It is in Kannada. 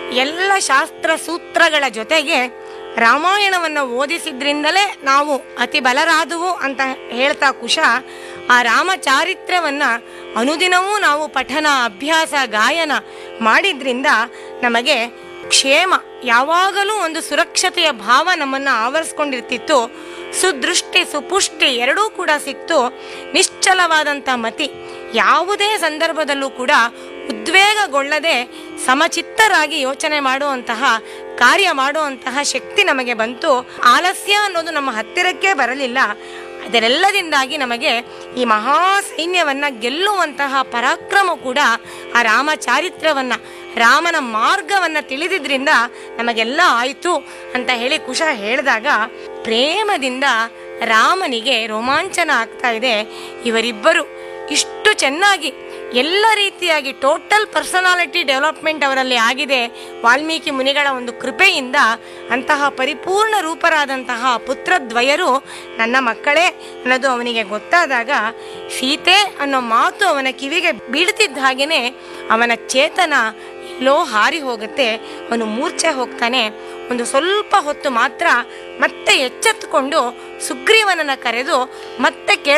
ಎಲ್ಲ ಶಾಸ್ತ್ರ ಸೂತ್ರಗಳ ಜೊತೆಗೆ ರಾಮಾಯಣವನ್ನು ಓದಿಸಿದ್ರಿಂದಲೇ ನಾವು ಅತಿ ಬಲರಾದುವು ಅಂತ ಹೇಳ್ತಾ ಕುಶ ಆ ರಾಮಚಾರಿತ್ರ್ಯವನ್ನ ಅನುದಿನವೂ ನಾವು ಪಠನ ಅಭ್ಯಾಸ ಗಾಯನ ಮಾಡಿದ್ರಿಂದ ನಮಗೆ ಕ್ಷೇಮ ಯಾವಾಗಲೂ ಒಂದು ಸುರಕ್ಷತೆಯ ಭಾವ ನಮ್ಮನ್ನು ಆವರಿಸ್ಕೊಂಡಿರ್ತಿತ್ತು ಸುದೃಷ್ಟಿ ಸುಪುಷ್ಟಿ ಎರಡೂ ಕೂಡ ಸಿಕ್ತು ನಿಶ್ಚಲವಾದಂಥ ಮತಿ ಯಾವುದೇ ಸಂದರ್ಭದಲ್ಲೂ ಕೂಡ ಉದ್ವೇಗಗೊಳ್ಳದೆ ಸಮಚಿತ್ತರಾಗಿ ಯೋಚನೆ ಮಾಡುವಂತಹ ಕಾರ್ಯ ಮಾಡುವಂತಹ ಶಕ್ತಿ ನಮಗೆ ಬಂತು ಆಲಸ್ಯ ಅನ್ನೋದು ನಮ್ಮ ಹತ್ತಿರಕ್ಕೆ ಬರಲಿಲ್ಲ ಅದರೆಲ್ಲದಿಂದಾಗಿ ನಮಗೆ ಈ ಮಹಾ ಸೈನ್ಯವನ್ನ ಗೆಲ್ಲುವಂತಹ ಪರಾಕ್ರಮ ಕೂಡ ಆ ರಾಮ ಚಾರಿತ್ರ್ಯವನ್ನ ರಾಮನ ಮಾರ್ಗವನ್ನ ತಿಳಿದಿದ್ರಿಂದ ನಮಗೆಲ್ಲ ಆಯಿತು ಅಂತ ಹೇಳಿ ಕುಶ ಹೇಳಿದಾಗ ಪ್ರೇಮದಿಂದ ರಾಮನಿಗೆ ರೋಮಾಂಚನ ಆಗ್ತಾ ಇದೆ ಇವರಿಬ್ಬರು ಇಷ್ಟು ಚೆನ್ನಾಗಿ ಎಲ್ಲ ರೀತಿಯಾಗಿ ಟೋಟಲ್ ಪರ್ಸನಾಲಿಟಿ ಡೆವಲಪ್ಮೆಂಟ್ ಅವರಲ್ಲಿ ಆಗಿದೆ ವಾಲ್ಮೀಕಿ ಮುನಿಗಳ ಒಂದು ಕೃಪೆಯಿಂದ ಅಂತಹ ಪರಿಪೂರ್ಣ ರೂಪರಾದಂತಹ ಪುತ್ರದ್ವಯರು ನನ್ನ ಮಕ್ಕಳೇ ಅನ್ನೋದು ಅವನಿಗೆ ಗೊತ್ತಾದಾಗ ಸೀತೆ ಅನ್ನೋ ಮಾತು ಅವನ ಕಿವಿಗೆ ಬೀಳ್ತಿದ್ದ ಹಾಗೇನೆ ಅವನ ಚೇತನ ಎಲ್ಲೋ ಹಾರಿ ಹೋಗುತ್ತೆ ಅವನು ಮೂರ್ಛೆ ಹೋಗ್ತಾನೆ ಒಂದು ಸ್ವಲ್ಪ ಹೊತ್ತು ಮಾತ್ರ ಮತ್ತೆ ಎಚ್ಚೆತ್ತುಕೊಂಡು ಸುಗ್ರೀವನನ್ನ ಕರೆದು ಮತ್ತೆ ಕೇಳ